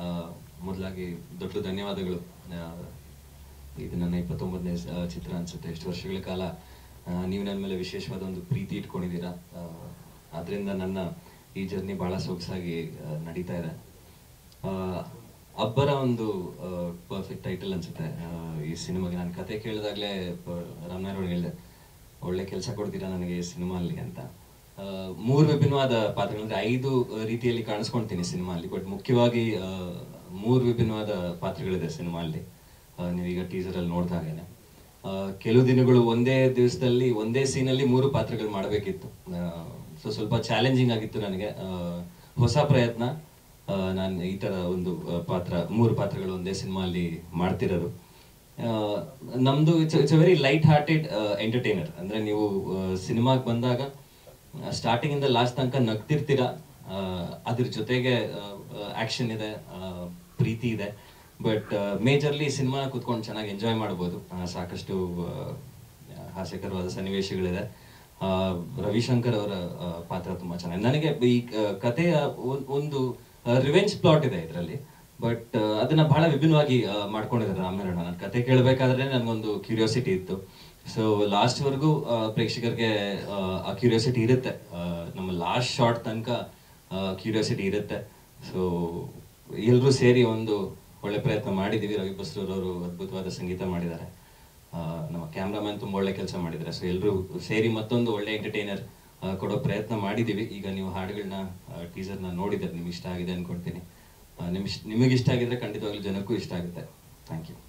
ಮೊದಲಾಗಿ ದೊಡ್ಡ ಧನ್ಯವಾದಗಳು ಆ, ಇದು ನನ್ನ ಇಪ್ಪತ್ತೊಂಬತ್ತನೇ ಸ- ಚಿತ್ರ ಅನ್ಸುತ್ತೆ ಎಷ್ಟು ವರ್ಷಗಳ ಕಾಲ ಆ, ನೀವು ನನ್ನ ಮೇಲೆ ವಿಶೇಷವಾದ ಒಂದು ಪ್ರೀತಿ ಇಟ್ಕೊಂಡಿದ್ದೀರಾ ಅದರಿಂದ ನನ್ನ ಈ ಜರ್ನಿ ಬಹಳ ಸೊಗಸಾಗಿ ಆ, ನಡೀತಾ ಇದೆ ಆ, ಅಬ್ಬರ ಒಂದು ಪರ್ಫೆಕ್ಟ್ ಟೈಟಲ್ ಅನ್ಸುತ್ತೆ ಆ, ಈ ಸಿನಿಮಾಗೆ ನಾನು ಕತೆ ಕೇಳಿದಾಗಲೇ ರಾಮನಾರಾಯಣ ಹೇಳಿದೆ ಒಳ್ಳೆ ಕೆಲಸ ಕೊಡ್ತೀರಾ ನನಗೆ ಈ ಸಿನಿಮಾ ಅಲ್ಲಿ ಅಂತ ಆ, ಮೂರು ವಿಭಿನ್ನವಾದ ಪಾತ್ರಗಳು ಅಂದ್ರೆ ಐದು ರೀತಿಯಲ್ಲಿ ಕಾಣಿಸ್ಕೊಳ್ತೀನಿ ಸಿನಿಮಾ ಅಲ್ಲಿ ಬಟ್ ಮುಖ್ಯವಾಗಿ ಆ, ಮೂರು ವಿಭಿನ್ನವಾದ ಪಾತ್ರಗಳಿದೆ ಸಿನಿಮಾ ಅಲ್ಲಿ ಆ, ನೀವೀಗ ಟೀಸರ್ ಅಲ್ಲಿ ನೋಡ್ತಾ ಹಾಗೇನೆ ಆ, ಕೆಲವು ದಿನಗಳು ಒಂದೇ ದಿವಸದಲ್ಲಿ ಒಂದೇ ಸೀನಲ್ಲಿ ಮೂರು ಪಾತ್ರಗಳು ಮಾಡಬೇಕಿತ್ತು ಸೊ ಸ್ವಲ್ಪ ಚಾಲೆಂಜಿಂಗ್ ಆಗಿತ್ತು ನನಗೆ ಆ, ಹೊಸ ಪ್ರಯತ್ನ ನಾನು ಈ ತರ ಒಂದು ಆ, ಪಾತ್ರ ಮೂರು ಪಾತ್ರಗಳು ಒಂದೇ ಸಿನಿಮಾ ಅಲ್ಲಿ ಮಾಡ್ತಿರೋದು ಆ, ನಮ್ದು it's it's very light hearted entertainer ಅಂದ್ರೆ ನೀವು ಸಿನಿಮಾಗೆ ಬಂದಾಗ ಸ್ಟಾರ್ಟಿಂಗ್ ಇಂದ ಲಾಸ್ಟ್ ತನಕ ನಗ್ತಿರ್ತೀರಾ ಆ, ಅದ್ರ ಜೊತೆಗೆ ಆಕ್ಷನ್ ಇದೆ ಆ, ಪ್ರೀತಿ ಇದೆ ಬಟ್ ಮೇಜರ್ಲಿ ಸಿನಿಮಾ ಕುತ್ಕೊಂಡು ಚೆನ್ನಾಗಿ ಎಂಜಾಯ್ ಮಾಡ್ಬೋದು ಆ, ಸಾಕಷ್ಟು ಆ, ಹಾಸ್ಯಕರವಾದ ಸನ್ನಿವೇಶಗಳಿದೆ ಆ, ರವಿಶಂಕರ್ ಅವರ ಆ, ಪಾತ್ರ ತುಂಬಾ ಚೆನ್ನಾಗಿ ನನಗೆ ಈ ಆ, ಕಥೆಯ ಒಂದ್- ಒಂದು ರಿವೆಂಜ್ ಪ್ಲಾಟ್ ಇದೆ ಇದರಲ್ಲಿ ಬಟ್ ಅದನ್ನ ಬಹಳ ವಿಭಿನ್ನವಾಗಿ ಆ, ಮಾಡ್ಕೊಂಡಿದ್ದಾರೆ ರಾಮನಾರಾಯಣ ನಾನು ಕತೆ ಕೇಳಬೇಕಾದ್ರೆ ನನಗೊಂದು ಕ್ಯೂರಿಯಾಸಿಟಿ ಇತ್ತು ಸೊ ಲಾಸ್ಟ್ ವರೆಗೂ ಆ, ಪ್ರೇಕ್ಷಕರಿಗೆ ಆ, ಆ ಕ್ಯೂರಿಯಾಸಿಟಿ ಇರುತ್ತೆ ಆ, ನಮ್ಮ ಲಾಸ್ಟ್ ಶಾರ್ಟ್ ತನಕ ಕ್ಯೂರಿಯಾಸಿಟಿ ಇರುತ್ತೆ ಸೊ ಎಲ್ಲರೂ ಸೇರಿ ಒಂದು ಒಳ್ಳೆ ಪ್ರಯತ್ನ ಮಾಡಿದ್ದೀವಿ ರವಿ ಬಸ್ರೂರವರು ಅದ್ಭುತವಾದ ಸಂಗೀತ ಮಾಡಿದ್ದಾರೆ ಆ, ನಮ್ಮ ಕ್ಯಾಮ್ರಾಮನ್ ತುಂಬ ಒಳ್ಳೆ ಕೆಲಸ ಮಾಡಿದ್ದಾರೆ ಸೊ ಎಲ್ಲರೂ ಸೇರಿ ಮತ್ತೊಂದು ಒಳ್ಳೆ ಎಂಟರ್ಟೈನರ್ ಕೊಡೋ ಪ್ರಯತ್ನ ಮಾಡಿದ್ದೀವಿ ಈಗ ನೀವು ಹಾಡುಗಳನ್ನ ಟೀಸರ್ನ ನೋಡಿದ್ರೆ ನಿಮ್ಗೆ ಇಷ್ಟ ಆಗಿದೆ ಅನ್ಕೊಳ್ತೀನಿ ಆ, ನಿಮ್ ಇಷ್ಟ- ನಿಮಗೆ ಇಷ್ಟ ಆಗಿದ್ರೆ ಖಂಡಿತವಾಗ್ಲೂ ಜನಕ್ಕೂ ಇಷ್ಟ ಆಗುತ್ತೆ ಥ್ಯಾಂಕ್ ಯು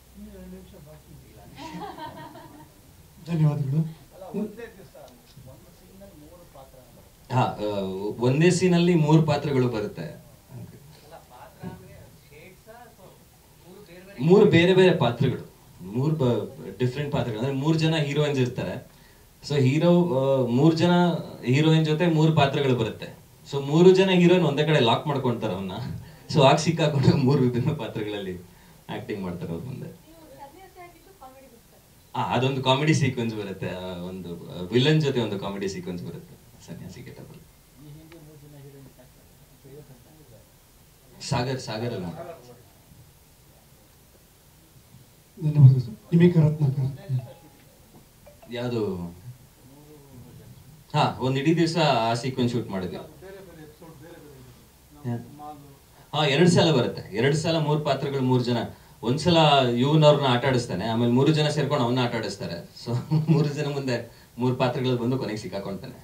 ಧನ್ಯವಾದಗಳು ಹಾ ಆ, ಒಂದೇ ಸೀನಲ್ಲಿ ಮೂರು ಪಾತ್ರಗಳು ಬರುತ್ತೆ ಮೂರು ಬೇರೆ ಬೇರೆ ಪಾತ್ರಗಳು ಮೂರು ಡಿಫ್ರೆಂಟ್ ಪಾತ್ರಗಳು ಅಂದ್ರೆ ಮೂರು ಜನ ಹೀರೋಯಿನ್ಸ್ ಇರ್ತಾರೆ ಸೊ ಹೀರೋ ಮೂರು ಜನ ಹೀರೋಯಿನ್ ಜೊತೆ ಮೂರು ಪಾತ್ರಗಳು ಬರುತ್ತೆ ಸೊ ಮೂರು ಜನ ಹೀರೋಯಿನ್ ಒಂದೇ ಕಡೆ ಲಾಕ್ ಮಾಡ್ಕೊಂತಾರೆ ಅವನ್ನ ಸೊ ಆಗ ಸಿಕ್ಕಾಕೊಂಡು ಮೂರು ವಿಭಿನ್ನ ಪಾತ್ರಗಳಲ್ಲಿ ಆಕ್ಟಿಂಗ್ ಮಾಡ್ತಾರೆ ಅವ್ರ ಮುಂದೆ ಆ ಅದೊಂದು ಕಾಮಿಡಿ ಸೀಕ್ವೆನ್ಸ್ ಬರುತ್ತೆ ಆ, ಒಂದು ವಿಲನ್ ಜೊತೆ ಒಂದು ಕಾಮಿಡಿ ಸೀಕ್ವೆನ್ಸ್ ಬರುತ್ತೆ ಸನ್ಯಾಸಿ ಗೆಟಬಲ್ ಸಾಗರ್ ಸಾಗರ್ ಅಲ್ಲ ಧನ್ಯವಾದಗಳು ಸರ್ ನಿಮಿಕ ರತ್ನಾಕರ್ ಯಾವುದು ಹಾ ಒಂದ್ ಇಡೀ ದಿವಸ ಆ ಸೀಕ್ವೆನ್ಸ್ ಶೂಟ್ ಮಾಡಿದ್ವಿ ಹಾ ಎರಡ್ ಸಲ ಬರುತ್ತೆ ಎರಡ್ ಸಲ ಮೂರ್ ಪಾತ್ರಗಳು ಮೂರ್ ಜನ ಒಂದ್ಸಲ ಇವ್ನವ್ರನ್ನ ಆಟ ಆಡಿಸ್ತಾನೆ ಆಮೇಲೆ ಮೂರು ಜನ ಸೇರ್ಕೊಂಡು ಅವನ್ನ ಆಟ ಆಡಿಸ್ತಾರೆ ಸೊ ಮೂರು ಜನ ಮುಂದೆ ಮೂರ್ ಪಾತ್ರಗಳು ಬಂದು ಕೊನೆಗೆ ಸಿಕ್ಕಾಕೊಂತಾನೆ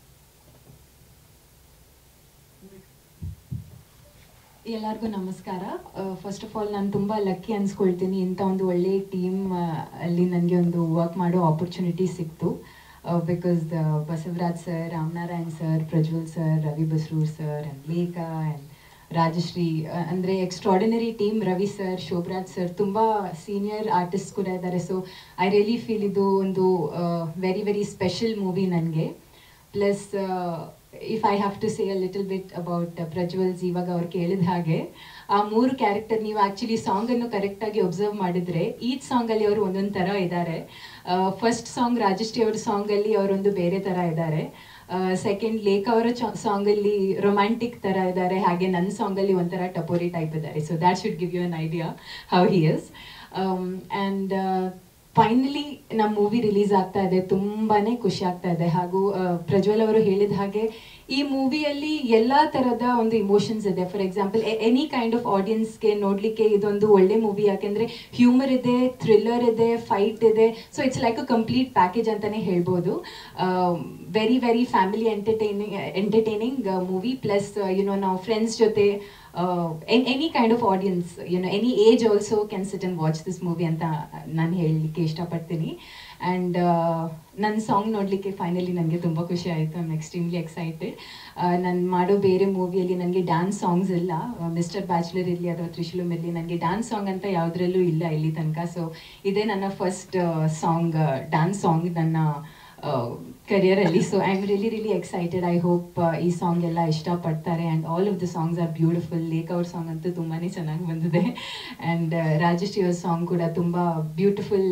ಎಲ್ಲರಿಗೂ ನಮಸ್ಕಾರ ಫಸ್ಟ್ ಆಫ್ ಆಲ್ ನಾನು ತುಂಬ ಲಕ್ಕಿ ಅನ್ಸ್ಕೊಳ್ತೀನಿ ಇಂಥ ಒಂದು ಒಳ್ಳೆ ಟೀಮ್ ಅಲ್ಲಿ ನನಗೆ ಒಂದು ವರ್ಕ್ ಮಾಡೋ ಆಪರ್ಚುನಿಟಿ ಸಿಕ್ತು because Basavaraj sir Ramanarayan sir Prajwal sir Ravi Basrur sir and Lekha and Rajashree uh, ಅಂದ್ರೆ extraordinary team Ravi sir Shobharaj sir ತುಂಬ ಸೀನಿಯರ್ ಆರ್ಟಿಸ್ಟ್ ಕೂಡ ಇದ್ದಾರೆ ಸೊ ಐ ರಿಯಲಿ ಫೀಲ್ ಇದು ಒಂದು ವೆರಿ ವೆರಿ ಸ್ಪೆಷಲ್ ಮೂವಿ ನನಗೆ plus if I have to say a little bit about Prajwal's ಇವಾಗ ಅವ್ರು ಕೇಳಿದ ಹಾಗೆ ಆ ಮೂರು ಕ್ಯಾರೆಕ್ಟರ್ ನೀವು ಆಕ್ಚುಲಿ ಸಾಂಗ್ ಅನ್ನು ಕರೆಕ್ಟ್ ಆಗಿ ಒಬ್ಸರ್ವ್ ಮಾಡಿದ್ರೆ ಈಚ್ ಸಾಂಗ್ ಅಲ್ಲಿ ಅವರು ಒಂದೊಂದು ತರ ಇದ್ದಾರೆ ಫಸ್ಟ್ ಸಾಂಗ್ ರಾಜಶ್ರೀ ಅವ್ರ ಸಾಂಗ್ ಅಲ್ಲಿ ಅವರೊಂದು ಬೇರೆ ತರ ಇದ್ದಾರೆ ಸೆಕೆಂಡ್ ಲೇಖ ಅವರ ಸಾಂಗ್ ಅಲ್ಲಿ ರೊಮ್ಯಾಂಟಿಕ್ ತರ ಇದ್ದಾರೆ ಹಾಗೆ ನನ್ನ ಸಾಂಗ್ ಅಲ್ಲಿ ಒಂಥರ ಟಪೋರಿ ಟೈಪ್ ಇದ್ದಾರೆ so that should give you an idea how he is and finally ನಮ್ಮ ಮೂವಿ ರಿಲೀಸ್ ಆಗ್ತಾ ಇದೆ ತುಂಬಾನೇ ಖುಷಿ ಆಗ್ತಾ ಇದೆ ಹಾಗೂ ಆ, ಪ್ರಜ್ವಲ್ ಅವರು ಹೇಳಿದ ಹಾಗೆ ಈ ಮೂವಿಯಲ್ಲಿ ಎಲ್ಲಾ ತರದ ಒಂದು ಇಮೋಷನ್ಸ್ ಇದೆ for example any kind of ಆಡಿಯನ್ಸ್ಗೆ ನೋಡ್ಲಿಕ್ಕೆ ಇದೊಂದು ಒಳ್ಳೆ ಮೂವಿ ಯಾಕೆಂದ್ರೆ ಹ್ಯೂಮರ್ ಇದೆ ಥ್ರಿಲ್ಲರ್ ಇದೆ ಫೈಟ್ ಇದೆ so it's like a complete package ಅಂತಾನೆ ಹೇಳ್ಬೋದು very very family entertaining entertaining movie plus you know ನಾವು ಫ್ರೆಂಡ್ಸ್ ಜೊತೆ any kind of audience you know any age also can sit and watch this movie ಅಂತ ನಾನು ಹೇಳಲಿಕ್ಕೆ ಇಷ್ಟಪಡ್ತೀನಿ ಆ್ಯಂಡ್ ನನ್ನ ಸಾಂಗ್ ನೋಡಲಿಕ್ಕೆ ಫೈನಲಿ ನನಗೆ ತುಂಬ ಖುಷಿ ಆಯಿತು ಐ ಆಮ್ ಎಕ್ಸ್ಟ್ರೀಮ್ಲಿ ಎಕ್ಸೈಟೆಡ್ ನಾನು ಮಾಡೋ ಬೇರೆ ಮೂವಿಯಲ್ಲಿ ನನಗೆ ಡ್ಯಾನ್ಸ್ ಸಾಂಗ್ಸ್ ಇಲ್ಲ ಮಿಸ್ಟರ್ ಬ್ಯಾಚುಲರ್ ಇರಲಿ ಅಥವಾ ತ್ರಿಶೂಲಮ್ ಇರಲಿ ನನಗೆ ಡ್ಯಾನ್ಸ್ ಸಾಂಗ್ ಅಂತ ಯಾವುದ್ರಲ್ಲೂ ಇಲ್ಲ ಇಲ್ಲಿ ತನಕ ಸೊ ಇದೇ ನನ್ನ ಫಸ್ಟ್ ಸಾಂಗ್ ಡ್ಯಾನ್ಸ್ ಸಾಂಗ್ ನನ್ನ ಕರಿಯರಲ್ಲಿ so I am really really excited I hope ಈ ಸಾಂಗ್ ಎಲ್ಲ ಇಷ್ಟಪಡ್ತಾರೆ and all of the songs are beautiful like ಅವ್ರ ಸಾಂಗ್ ಅಂತೂ ತುಂಬಾ ಚೆನ್ನಾಗಿ ಬಂದಿದೆ ಆ್ಯಂಡ್ ರಾಜಶ್ರೀ ಅವ್ರ ಸಾಂಗ್ ಕೂಡ ತುಂಬ ಬ್ಯೂಟಿಫುಲ್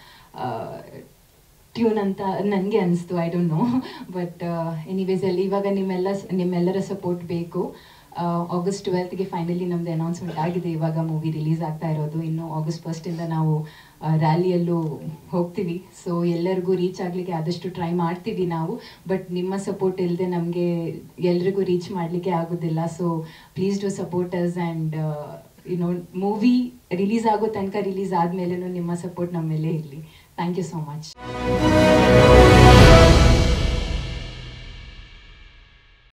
ಟ್ಯೂನ್ ಅಂತ ನನಗೆ ಅನಿಸ್ತು I don't know but anyways ಅಲ್ಲಿ ಇವಾಗ ನಿಮ್ಮೆಲ್ಲ ನಿಮ್ಮೆಲ್ಲರ ಸಪೋರ್ಟ್ ಬೇಕು ಆಗಸ್ಟ್ ಟ್ವೆಲ್ತ್ಗೆ ಫೈನಲಿ ನಮ್ದು ಅನೌನ್ಸ್ಮೆಂಟ್ ಆಗಿದೆ ಇವಾಗ ಮೂವಿ ರಿಲೀಸ್ ಆಗ್ತಾ ಇರೋದು ಇನ್ನು ಆಗಸ್ಟ್ ಫಸ್ಟಿಂದ ನಾವು ರ್ಯಾಲಿಯಲ್ಲೂ ಹೋಗ್ತೀವಿ ಸೊ ಎಲ್ಲರಿಗೂ ರೀಚ್ ಆಗಲಿಕ್ಕೆ ಆದಷ್ಟು ಟ್ರೈ ಮಾಡ್ತೀವಿ ನಾವು ಬಟ್ ನಿಮ್ಮ ಸಪೋರ್ಟ್ ಇಲ್ಲದೆ ನಮಗೆ ಎಲ್ರಿಗೂ ರೀಚ್ ಮಾಡಲಿಕ್ಕೆ ಆಗೋದಿಲ್ಲ so please do support us and you know movie release ಆಗೋ ತನಕ ರಿಲೀಸ್ ಆದಮೇಲೆ ನಿಮ್ಮ ಸಪೋರ್ಟ್ ನಮ್ಮ ಮೇಲೆ ಇರಲಿ ಥ್ಯಾಂಕ್ ಯು ಸೋ ಮಚ್